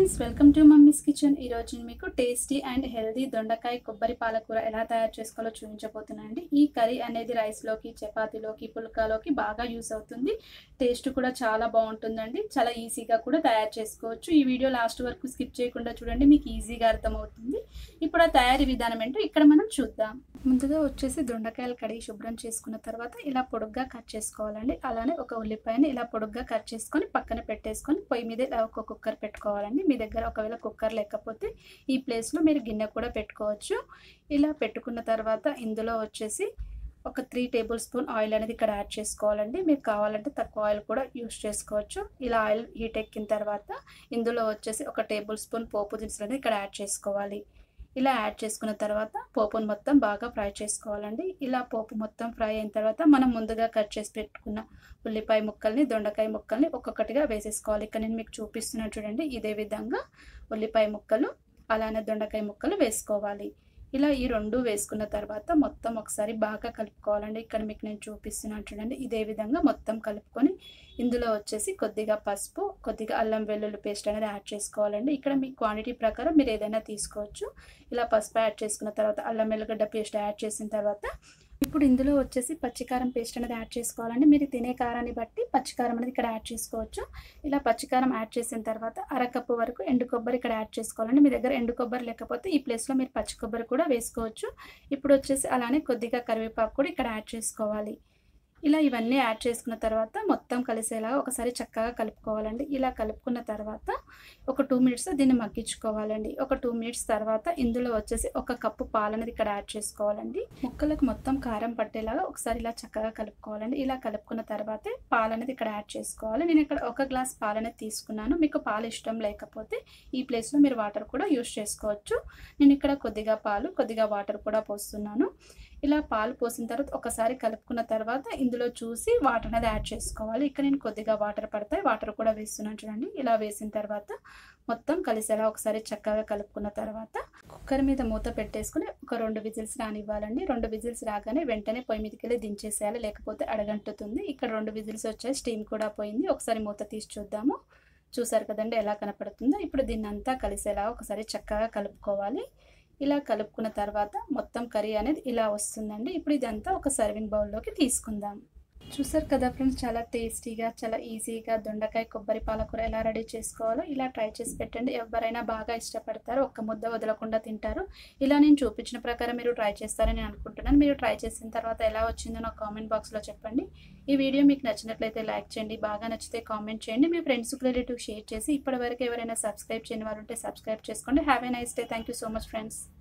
friends welcome to mummy's kitchen ఈరోజు నేను మీకు టేస్టీ అండ్ హెల్దీ దొండకాయ కొబ్బరి పాలకూర ఎలా తయారు చేసుకోవాలో చూపించబోతున్నాను అండి ఈ కర్రీ అనేది రైస్లోకి చపాతీలోకి పుల్కాలోకి బాగా యూస్ అవుతుంది టేస్ట్ కూడా చాలా బాగుంటుందండి చాలా ఈజీగా కూడా తయారు చేసుకోవచ్చు ఈ వీడియో లాస్ట్ వరకు స్కిప్ చేయకుండా చూడండి మీకు ఈజీగా అర్థమవుతుంది ఇప్పుడు ఆ తయారీ విధానం ఏంటో ఇక్కడ మనం చూద్దాం ముందుగా వచ్చేసి దొండకాయలు కడిగి శుభ్రం చేసుకున్న తర్వాత ఇలా పొడుగ్గా కట్ చేసుకోవాలండి అలానే ఒక ఉల్లిపాయని ఇలా పొడుగ్గా కట్ చేసుకొని పక్కన పెట్టేసుకొని పొయ్యి మీద ఇలా ఒక కుక్కర్ పెట్టుకోవాలండి మీ దగ్గర ఒకవేళ కుక్కర్ లేకపోతే ఈ ప్లేస్లో మీరు గిన్నె కూడా పెట్టుకోవచ్చు ఇలా పెట్టుకున్న తర్వాత ఇందులో వచ్చేసి ఒక త్రీ టేబుల్ స్పూన్ ఆయిల్ అనేది ఇక్కడ యాడ్ చేసుకోవాలండి మీకు కావాలంటే తక్కువ ఆయిల్ కూడా యూస్ చేసుకోవచ్చు ఇలా ఆయిల్ హీట్ ఎక్కిన తర్వాత ఇందులో వచ్చేసి ఒక టేబుల్ స్పూన్ పోపు దినుసులు అనేది ఇక్కడ యాడ్ చేసుకోవాలి ఇలా యాడ్ చేసుకున్న తర్వాత పోపును మొత్తం బాగా ఫ్రై చేసుకోవాలండి ఇలా పోపు మొత్తం ఫ్రై అయిన తర్వాత మనం ముందుగా కట్ చేసి పెట్టుకున్న ఉల్లిపాయ ముక్కల్ని దొండకాయ ముక్కల్ని ఒక్కొక్కటిగా వేసేసుకోవాలి ఇక్కడ నేను మీకు చూపిస్తున్నాను చూడండి ఇదే విధంగా ఉల్లిపాయ ముక్కలు అలానే దొండకాయ ముక్కలు వేసుకోవాలి ఇలా ఈ రెండు వేసుకున్న తర్వాత మొత్తం ఒకసారి బాగా కలుపుకోవాలండి ఇక్కడ మీకు నేను చూపిస్తున్నాను చూడండి ఇదే విధంగా మొత్తం కలుపుకొని ఇందులో వచ్చేసి కొద్దిగా పసుపు కొద్దిగా అల్లం వెల్లుల్లి పేస్ట్ అనేది యాడ్ చేసుకోవాలండి ఇక్కడ మీ క్వాంటిటీ ప్రకారం మీరు ఏదైనా తీసుకోవచ్చు ఇలా పసుపు యాడ్ చేసుకున్న తర్వాత అల్లం వెల్లుగడ్డ పేస్ట్ యాడ్ చేసిన తర్వాత ఇప్పుడు ఇందులో వచ్చేసి పచ్చికారం పేస్ట్ అనేది యాడ్ చేసుకోవాలండి మీరు తినే కారాన్ని బట్టి పచ్చికారం అనేది ఇక్కడ యాడ్ చేసుకోవచ్చు ఇలా పచ్చికారం యాడ్ చేసిన తర్వాత అరకప్పు వరకు ఎండు కొబ్బరి ఇక్కడ యాడ్ చేసుకోవాలండి మీ దగ్గర ఎండు కొబ్బరి లేకపోతే ఈ ప్లేస్లో మీరు పచ్చి కొబ్బరి కూడా వేసుకోవచ్చు ఇప్పుడు వచ్చేసి అలానే కొద్దిగా కరివేపాకు కూడా ఇక్కడ యాడ్ చేసుకోవాలి ఇలా ఇవన్నీ యాడ్ చేసుకున్న తర్వాత మొత్తం కలిసేలాగా ఒకసారి చక్కగా కలుపుకోవాలండి ఇలా కలుపుకున్న తర్వాత ఒక టూ మినిట్స్ దీన్ని మగ్గించుకోవాలండి ఒక టూ మినిట్స్ తర్వాత ఇందులో వచ్చేసి ఒక కప్పు పాలు అనేది ఇక్కడ యాడ్ చేసుకోవాలండి ముక్కలకు మొత్తం కారం పట్టేలాగా ఒకసారి ఇలా చక్కగా కలుపుకోవాలండి ఇలా కలుపుకున్న తర్వాతే పాలు అనేది ఇక్కడ యాడ్ చేసుకోవాలి నేను ఇక్కడ ఒక గ్లాస్ పాలు అనేది తీసుకున్నాను మీకు పాలు ఇష్టం లేకపోతే ఈ ప్లేస్లో మీరు వాటర్ కూడా యూస్ చేసుకోవచ్చు నేను ఇక్కడ కొద్దిగా పాలు కొద్దిగా వాటర్ కూడా పోస్తున్నాను ఇలా పాలు పోసిన తర్వాత ఒకసారి కలుపుకున్న తర్వాత ఇందులో చూసి వాటర్ అనేది యాడ్ చేసుకోవాలి ఇక్కడ నేను కొద్దిగా వాటర్ పడతాయి వాటర్ కూడా వేస్తున్నాను చూడండి ఇలా వేసిన తర్వాత మొత్తం కలిసేలా ఒకసారి చక్కగా కలుపుకున్న తర్వాత కుక్కర్ మీద మూత పెట్టేసుకుని ఒక రెండు విజిల్స్ రానివ్వాలండి రెండు విజిల్స్ రాగానే వెంటనే పొయ్యి మీదకి వెళ్ళి దించేసేయాలి లేకపోతే అడగంటుతుంది ఇక్కడ రెండు విజిల్స్ వచ్చాయి స్టీమ్ కూడా పోయింది ఒకసారి మూత తీసి చూద్దాము చూసారు కదండి ఎలా కనపడుతుందో ఇప్పుడు దీన్ని అంతా కలిసేలా ఒకసారి చక్కగా కలుపుకోవాలి ఇలా కలుపుకున్న తర్వాత మొత్తం కర్రీ అనేది ఇలా వస్తుందండి ఇప్పుడు ఇదంతా ఒక సర్వింగ్ బౌల్లోకి తీసుకుందాం చూసారు కదా ఫ్రెండ్స్ చాలా టేస్టీగా చాలా ఈజీగా దొండకాయ కొబ్బరి పాలకూర ఎలా రెడీ చేసుకోవాలో ఇలా ట్రై చేసి పెట్టండి ఎవరైనా బాగా ఇష్టపడతారు ఒక్క ముద్ద వదలకుండా తింటారు ఇలా నేను చూపించిన ప్రకారం మీరు ట్రై చేస్తారని నేను అనుకుంటున్నాను మీరు ట్రై చేసిన తర్వాత ఎలా వచ్చిందో నాకు కామెంట్ బాక్స్లో చెప్పండి ఈ వీడియో మీకు నచ్చినట్లయితే లైక్ చేయండి బాగా నచ్చితే కామెంట్ చేయండి మీ ఫ్రెండ్స్కి రిలేటివ్ షేర్ చేసి ఇప్పటివరకు ఎవరైనా సబ్స్క్రైబ్ చేయని వారు ఉంటే సబ్స్క్రైబ్ చేసుకోండి have a nice day thank you so much friends